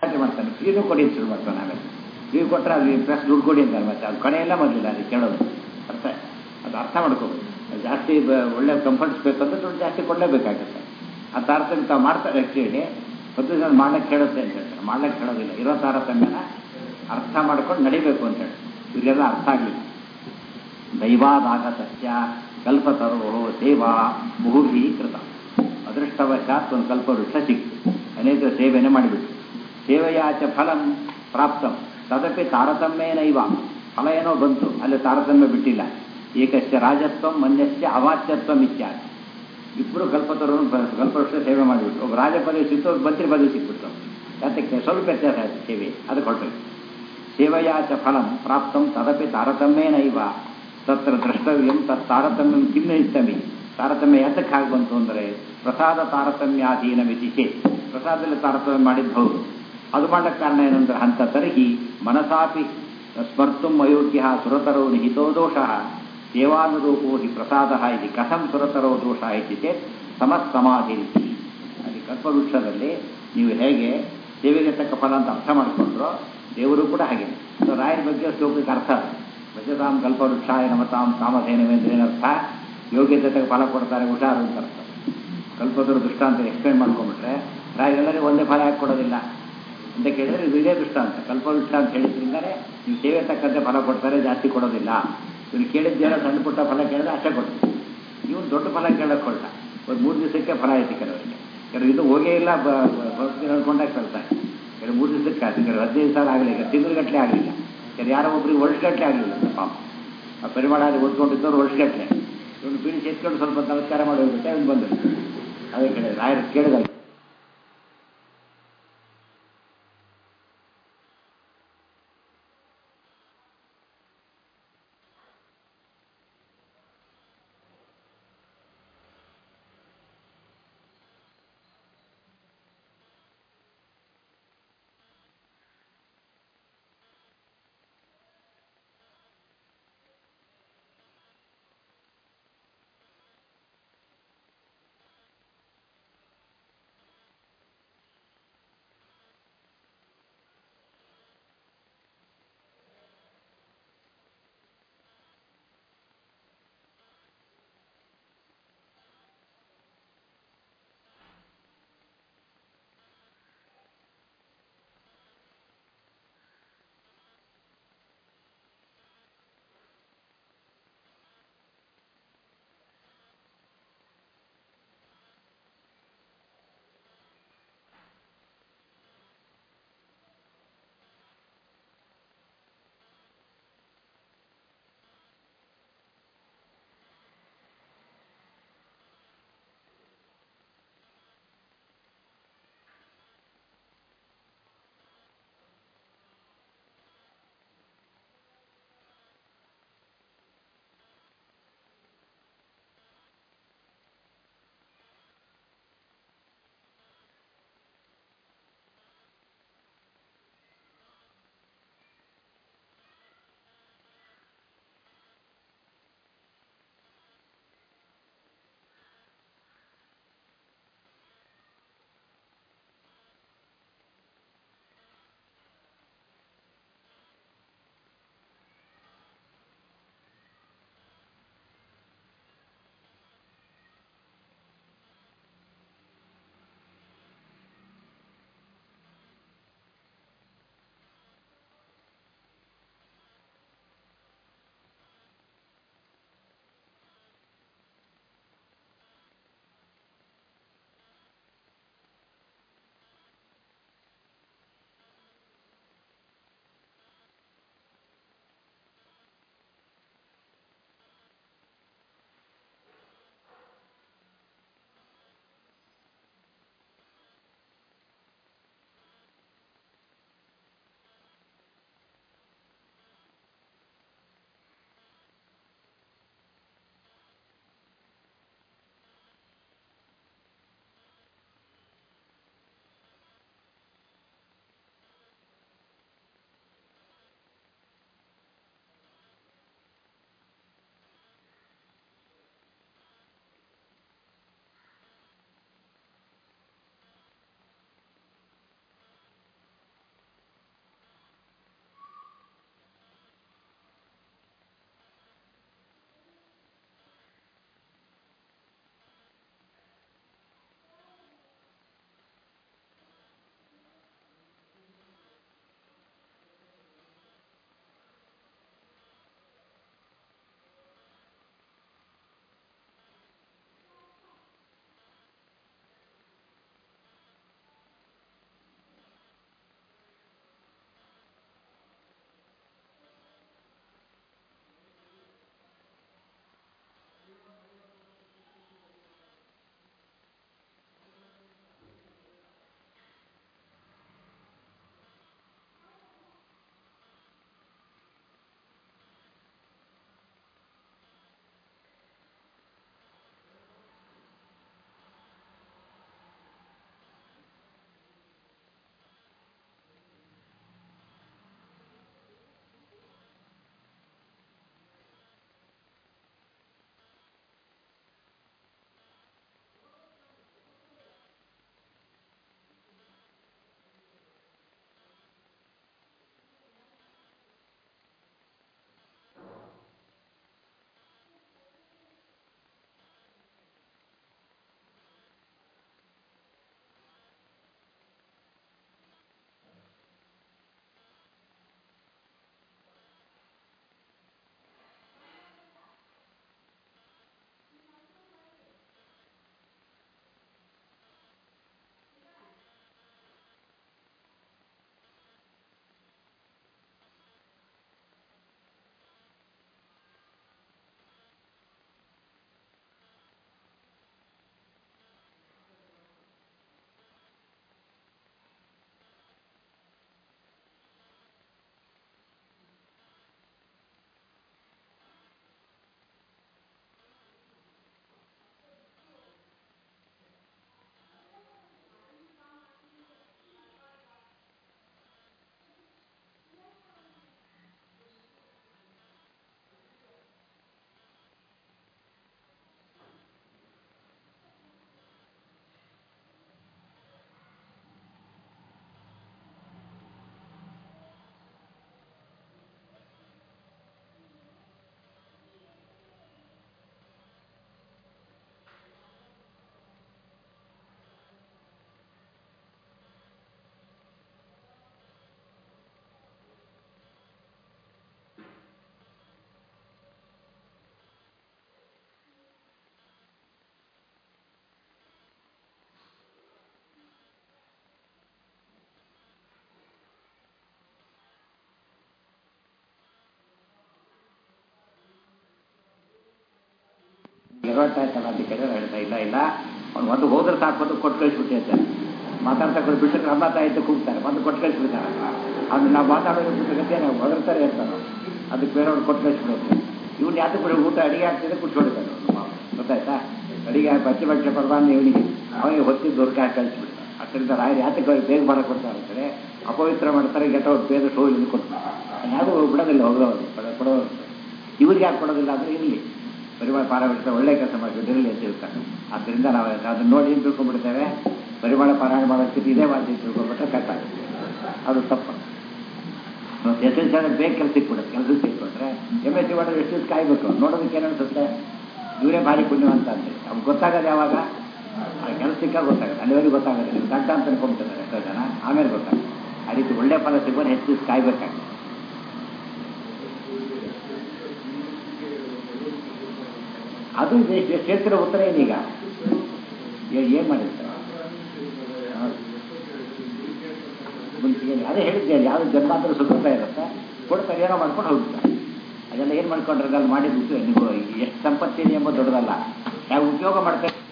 ಹಾಗೆ ಮಾಡ್ತಾನೆ ಫ್ರೀನೂ ಕೊಡಿ ಅಂತ ಶುರು ಮಾಡ್ತಾನೆ ಆಮೇಲೆ ಫ್ರೀ ಕೊಟ್ಟರೆ ಅದು ಪ್ಲಸ್ ದುಡ್ಡು ಕೊಡಿ ಅಂತಾರೆ ಮತ್ತೆ ಅದು ಕಡೆಯೆಲ್ಲ ಮೊದಲಿಲ್ಲ ಅದು ಕೇಳೋದು ಅರ್ಥ ಅದು ಅರ್ಥ ಮಾಡ್ಕೋಬೇಕು ಜಾಸ್ತಿ ಬ- ಒಳ್ಳೆ ಕಂಫರ್ಟ್ಸ್ ಬೇಕಂದ್ರೆ ದುಡ್ಡು ಜಾಸ್ತಿ ಕೊಡಲೇಬೇಕಾಗುತ್ತೆ ಆ ತಾರತಮ್ಯ ತಾವು ಮಾಡ್ತಾರೆ ಆ್ಯಕ್ಚುಲಿ ಹತ್ತು ಜನ ಮಾಡ್ಲಿಕ್ಕೆ ಹೇಳುತ್ತೆ ಅಂತ ಹೇಳ್ತಾರೆ ಮಾಡ್ಲಿಕ್ಕೆ ಹೇಳೋದಿಲ್ಲ ಇರೋ ತಾರತಮ್ಯನ ಅರ್ಥ ಮಾಡ್ಕೊಂಡು ನಡಿಬೇಕು ಅಂತ ಹೇಳಿ ಇವರಿಗೆಲ್ಲ ಅರ್ಥ ಆಗಲಿಲ್ಲ ದೈವಾದಾಗ ಸತ್ಯ ಕಲ್ಪತರೋ ಸೇವಾ ಬಹುಭಿ ಕೃತ ಅದೃಷ್ಟವಶಾತ್ ಒಂದು ಕಲ್ಪವೃಕ್ಷ ಸಿಕ್ತು ಅನೇಕ ಸೇವೆನೇ ಮಾಡಿಬಿಟ್ಟು ಸೇವೆಯಾಚ ಫಲಂ ಪ್ರಾಪ್ತಂ ತದಪಿ ತಾರತಮ್ಯೇನೈವ ಫಲ ಏನೋ ಬಂತು ಅಲ್ಲಿ ತಾರತಮ್ಯ ಬಿಟ್ಟಿಲ್ಲ ಏಕಸ್ಯ ರಾಜತ್ವಂ ಮನ್ಯಸ್ಯ ಅವಾಚ್ಯತ್ವಂ ಇತ್ಯಾದಿ ಇಬ್ಬರು ಕಲ್ಪತರು ಕಲ್ಪವೃಕ್ಷ ಸೇವೆ ಮಾಡಿಬಿಟ್ರು ಒಬ್ಬ ರಾಜ ಪದವಿ ಸಿಕ್ತು ಒಬ್ಬ ಮಂತ್ರಿ ಪದವಿ ಸಿಕ್ಬಿಟ್ರು ಯಾತಕ್ಕೆ ಸ್ವಲ್ಪ ವ್ಯತ್ಯಾಸ ಆಯ್ತು ಸೇವೆ ಅದಕ್ಕೆ ಹೊರಟು ಸೇವೆಯಾಚ ಫಲಂ ಪ್ರಾಪ್ತಂ ತದಪಿ ತಾರತಮ್ಯೇನೈವ ತತ್ರ ದ್ರಷ್ಟವ್ಯಂ ತತ್ ತಾರತಮ್ಯಂ ಕಿಮ್ಮಿತ್ತಮಿ ತಾರತಮ್ಯ ಯಾತಕ್ಕೆ ಹಾಗೆ ಬಂತು ಅಂದರೆ ಪ್ರಸಾದ ತಾರತಮ್ಯಾಧೀನ ಮಿತಿ ಚೇತ್ ಪ್ರಸಾದದಲ್ಲಿ ತಾರತಮ್ಯ ಮಾಡಿದ್ದು ಹೌದು ಅದು ಮಾಡಕ್ಕೆ ಕಾರಣ ಏನಂದ್ರೆ ಹಂತ ತರ್ಹಿ ಮನಸಾಪಿ ಸ್ಮರ್ತುಂ ಅಯೋಗ್ಯ ಸುರತರೋ ನಿಹಿತೋ ದೋಷ ಸೇವಾನುರೂಪೋ ಹಿ ಪ್ರಸಾದ ಇದು ಕಥಂ ಸುರತರೋ ದೋಷ ಇತಿ ಚೇತ್ ಸಮಸ್ತಮಾಧಿ ಅಲ್ಲಿ ಕಲ್ಪವೃಕ್ಷದಲ್ಲಿ ನೀವು ಹೇಗೆ ಸೇವೆಗೆ ತಕ್ಕ ಫಲ ಅಂತ ಅರ್ಥ ಮಾಡಿಕೊಂಡ್ರೋ ದೇವರು ಕೂಡ ಹಾಗೆ ಸೊ ರಾಯರ ಬಗ್ಗೆ ಶ್ಲೋಕಕ್ಕೆ ಅರ್ಥ ಅದು ಭಜತಾಂ ಕಲ್ಪವೃಕ್ಷಾಯ ನಮತಾಂ ಕಾಮಧೇನವೇ ಅಂದ್ರೆ ಏನರ್ಥ ಯೋಗ್ಯತೆ ತಕ್ಕ ಫಲ ಕೊಡ್ತಾರೆ ಹುಷಾರು ಅಂತ ಅರ್ಥ ಕಲ್ಪದರು ದೃಷ್ಟಾಂತ ಎಕ್ಸ್ಪ್ಲೇನ್ ಮಾಡ್ಕೊಂಡ್ಬಿಟ್ರೆ ರಾಯರೆಲ್ಲರಿಗೂ ಒಂದೇ ಫಲ ಯಾಕೆ ಕೊಡೋದಿಲ್ಲ ಅಂತ ಕೇಳಿದ್ರೆ ಇದು ಇದೇ ದೃಷ್ಟಾಂತ ಕಲ್ಪವೃಕ್ಷ ಅಂತ ಹೇಳಿದ್ರಿಂದಾನೆ ನೀವು ಸೇವೆ ತಕ್ಕಂತೆ ಫಲ ಕೊಡ್ತಾರೆ ಜಾಸ್ತಿ ಕೊಡೋದಿಲ್ಲ ಇವ್ರು ಕೇಳಿದ್ದೇನೋ ಸಣ್ಣ ಪುಟ್ಟ ಫಲ ಕೇಳಿದ್ರೆ ಅಷ್ಟೇ ಕೊಡ್ತೀವಿ ಇವನು ದೊಡ್ಡ ಫಲ ಕೇಳಕ್ಕೆ ಹೊರಟ ಒಂದು ಮೂರು ದಿವಸಕ್ಕೆ ಫಲ ಆಯ್ತು ಕೆಲವರಿಗೆ ಕೆಲವು ಇದು ಹೋಗೇ ಇಲ್ಲ ಭಕ್ತಿ ನಡ್ಕೊಂಡಾಗ ಕಳ್ತಾರೆ ಕೆಲವು ಮೂರು ದಿವಸಕ್ಕೆ ಆಯ್ತು ಕೆಲವು ಹದಿನೈದು ಸಾವಿರ ಆಗಲಿಲ್ಲ ತಿಂಗಳಗಟ್ಟಲೆ ಆಗಲಿಲ್ಲ ಕೆಲವು ಯಾರೋ ಒಬ್ರಿಗೆ ವರ್ಷಗಟ್ಟಲೆ ಆಗಲಿಲ್ಲ ಪಾಪ ಆ ಪರಿಮಾಣ ಓದ್ಕೊಂಡಿದ್ದವ್ರು ವರ್ಷಗಟ್ಟಲೆ ಇವನು ಬೀಳಿಸಿ ಎತ್ಕೊಂಡು ಸ್ವಲ್ಪ ನಮಸ್ಕಾರ ಮಾಡಿ ಹೋಗ್ಬಿಟ್ಟೆ ಅವ್ನು ಬಂದರು ಅದೇ ಕೇಳಿದ್ರೆ ರಾಯರು ಕೇಳಿದಾಗ ಡೈವರ್ಟ್ ಆಯ್ತಲ್ಲ ಅಂತ ಕೇಳಿದ್ರೆ ಹೇಳ್ತಾ ಇಲ್ಲ ಇಲ್ಲ ಅವ್ನು ಒಂದು ಹೋದ್ರೆ ಸಾಕು ಒಂದು ಕೊಟ್ಟು ಕಳಿಸ್ಬಿಟ್ಟೆ ಅಂತ ಮಾತಾಡ್ತಾ ಕೊಟ್ಟು ಬಿಟ್ಟರೆ ನಮ್ಮ ಆಯ್ತು ಕೂಗ್ತಾರೆ ಒಂದು ಕೊಟ್ಟು ಕಳಿಸ್ಬಿಡ್ತಾರೆ ಅದು ನಾವು ಮಾತಾಡೋದ್ರ ಜೊತೆ ನಾವು ಹೊದರ್ತಾರೆ ಇರ್ತಾರೆ ಅದಕ್ಕೆ ಬೇರೆಯವ್ರು ಕೊಟ್ಟು ಕಳಿಸ್ಬಿಡೋದು ಇವ್ನು ಯಾತಕ್ಕೆ ಬಿಡು ಊಟ ಅಡಿಗೆ ಆಗ್ತಿದೆ ಕುಟ್ಕೊಂಡಿದ್ದಾನೆ ಗೊತ್ತಾಯ್ತಾ ಅಡಿಗೆ ಬಚ್ಚೆ ಬಚ್ಚೆ ಪರವಾನ ಇವನಿಗೆ ಅವನಿಗೆ ಹೊತ್ತಿದ್ದು ದೊರಕ ಹಾಕಿ ಕಳಿಸ್ಬಿಡ್ತಾರೆ ಅದರಿಂದ ರಾಯರು ಯಾತಕ್ಕೆ ಅವ್ರಿಗೆ ಬೇಗ ಮಾಡಕ್ಕೆ ಕೊಡ್ತಾರೆ ಅಂತಾರೆ ಅಪವಿತ್ರ ಮಾಡ್ತಾರೆ ಗೆಟ್ಟವ್ರು ಬೇರೆ ಶೋ ಇಲ್ಲಿ ಕೊಡ್ತಾರೆ ಯಾರು ಬಿಡೋದಿಲ್ಲ ಹೋಗೋದು ಕೊಡೋದು ಇವ್ರಿಗೆ ಯಾಕೆ ಕೊಡೋದಿಲ್ಲ ಅಂದರೆ ಇಲ್ಲಿ ಪರಿಮಳ ಪಾರಾಯಣ ಒಳ್ಳೆ ಕೆಲಸ ಮಾಡಿಬಿಟ್ಟು ಇರಲಿ ಅಂತ ಹೇಳ್ತಾರೆ ಆದ್ದರಿಂದ ನಾವು ಅದನ್ನ ನೋಡಿ ಏನು ತಿಳ್ಕೊಂಡ್ಬಿಡ್ತೇವೆ ಪರಿಮಳ ಪಾರಾಯಣ ಮಾಡೋ ಸ್ಥಿತಿ ಇದೇ ಮಾಡಿ ತಿಳ್ಕೊಂಡ್ಬಿಟ್ರೆ ಕಷ್ಟ ಆಗುತ್ತೆ ಅದು ತಪ್ಪು ಮತ್ತು ಎಸ್ ಎಲ್ ಸಿ ಆದರೆ ಬೇಗ ಕೆಲಸ ಸಿಕ್ಬಿಡುತ್ತೆ ಕೆಲಸ ಸಿಕ್ಬಿಟ್ರೆ ಎಮ್ ಎಸ್ ಸಿ ಮಾಡಿದ್ರೆ ಎಷ್ಟು ದಿವ್ಸ ಕಾಯ್ಬೇಕು ನೋಡೋದಕ್ಕೆ ಏನು ಅನ್ಸುತ್ತೆ ಇವರೇ ಭಾರಿ ಪುಣ್ಯವಂತ ಅಂತ ಅವ್ನು ಗೊತ್ತಾಗೋದು ಯಾವಾಗ ಕೆಲಸ ಸಿಕ್ಕಾಗ ಗೊತ್ತಾಗುತ್ತೆ ಅಲ್ಲಿವರೆಗೆ ಗೊತ್ತಾಗುತ್ತೆ ನೀವು ದಡ್ಡ ಅಂತ ಅನ್ಕೊಂಡ್ಬಿಟ್ಟಿದ್ದಾರೆ ಎಷ್ಟೋ ಜನ ಆಮೇಲೆ ಗೊತ್ತಾಗುತ್ತೆ ಆ ರೀತಿ ಒಳ್ಳೆ ಫಲ ಸಿಗೋದು ಹೆಚ್ಚು ದಿವ್ಸ ಕಾಯ್ಬೇಕಾಗುತ್ತೆ ಅದು ಕ್ಷೇತ್ರ ಉತ್ತರ ಏನೀಗ ಏನು ಮಾಡಿರ್ತಾರೆ ಮುಂಚೆಗೆ ಅದೇ ಹೇಳಿದ್ದೇನೆ ಯಾವುದು ಜನ್ಮಾಂತರ ಸುಖತಾ ಇರುತ್ತೆ ಕೊಡ್ತಾರೆ ಏನೋ ಮಾಡ್ಕೊಂಡು ಹೋಗ್ತಾರೆ ಅದೆಲ್ಲ ಏನು ಮಾಡ್ಕೊಂಡ್ರೆ ಅಲ್ಲಿ ಮಾಡಿದ್ದು ನೀವು ಎಷ್ಟು ಸಂಪತ್ತಿದೆ ಎಂಬುದು ದೊಡ್ಡದಲ್ಲ ಯಾವ ಉಪಯೋಗ ಮಾಡ್ತಾರೆ